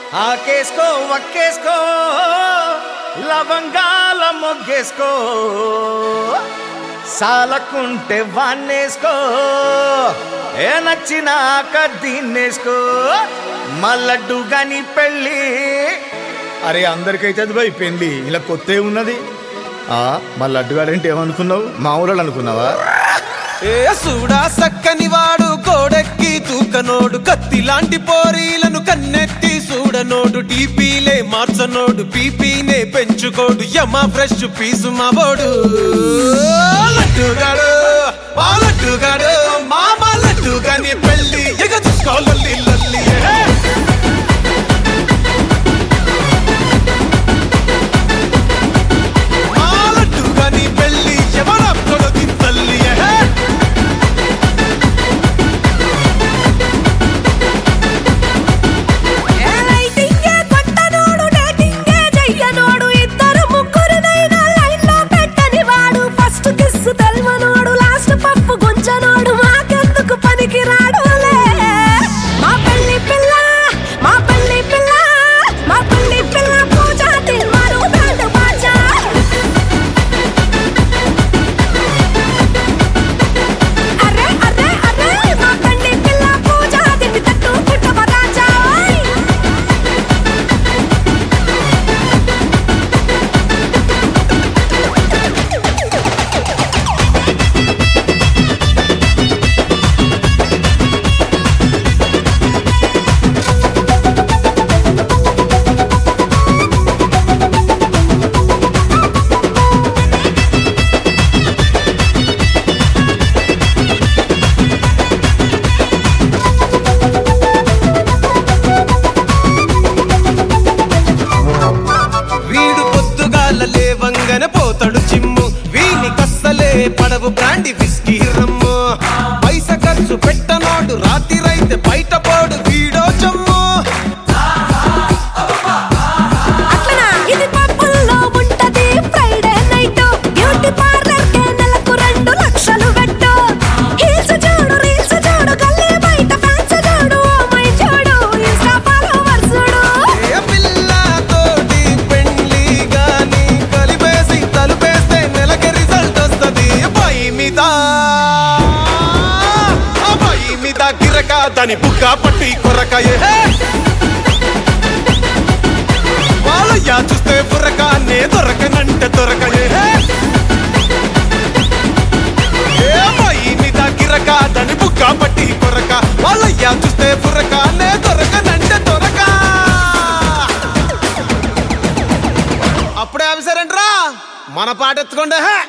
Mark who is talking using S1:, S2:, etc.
S1: ఆకేసుకో వక్కేసుకో లవంగాల మొగ్గేసుకో సాలకుంటే వాన్నేసుకో ఏ నచ్చినాక దీన్నేసుకో మల్లడ్డు గని పెళ్ళి అరే అందరికైతే అది భయ్ పెళ్ళి ఇలా కొత్త ఉన్నది ఆ మా లడ్డుగాడంటే ఏమనుకున్నావు మా ఊళ్ళో అనుకున్నావా
S2: ఏ సూడా సక్కని వాడు కోడెక్కి తూకనోడు కత్తి లాంటి పోరీలను కన్నెత్తి చూడనోడు టీపీలే మార్చనోడు పీపీనే పెంచుకోడు యమ ఫ్రెష్ పీసు మావోడు లడ్డుగాడు మా లడ్డుగాడు మామ లడ్డుగాని పెళ్ళి ఎగ చూసుకోవాలి లల్లి ఏ. మా లడ్డుగాని పెళ్ళి ఎవరప్పుడు తల్లి ఏ.
S3: లైటింగే కొట్టనోడు డేటింగే చెయ్యనోడు ఇద్దరు ముగ్గురినైనా లైన్లో పెట్టని వాడు ఫస్ట్ కిస్ తెల్వనోడు లాస్ట్ పప్పు గుంజనోడు మాకెందుకు పనికి రాడులే మా పెళ్లి పిల్ల మా పెళ్లి పిల్ల మా పెళ్లి పిల్ల పూజ తిన్మారు బ్యాండ్ బాజా అరే అరే అరే మా పెళ్లి పిల్ల పూజ తిండి తట్టు పుట్టమ రాజా ఓయ్
S2: వీడు పొద్దుగాల లేవంగన పోతాడు చిమ్ము వీని కස්සలే పడవు బ్రాండి విస్కీ రమ్ము పైస ఖర్చు పెట్టనోడు రాత్రిరైతే బయట పోడు వీడో చమ్ము
S3: అట్లనా ఇది పప్పుల్లో ఉంటది ఫ్రైడే నైట్ బ్యూటీ పార్లర్ కే నెలకు రెండు లక్షలు పెట్టు హీల్స్ చూడు రీల్స్ చూడు గల్లీ బయట ఫ్యాన్స్ చూడు ఓ మై చూడు ఇన్స్టా ఫాలోవర్స్ చూడు
S2: ఏ పిల్లతోటి పెండ్లి గాని కలిపేసి తలుపేస్తే నెలకి రిజల్ట్ వస్తది పై మీద ఆ పై మీద గిరక దాని బుక్క పట్టి కొరక ఏ వాళ్ళయ్యా చూస్తే బుర్రకానే దొరకనంటే దొరకయే ఏ పై మీద గిరక దాని బుక్క పట్టి కొరక వాళ్ళయ్యా చూస్తే బుర్రకానే దొరకనంటే దొరక అప్పుడే ఆఫీసర్ అంటరా మన పాట ఎత్తుకోండి హే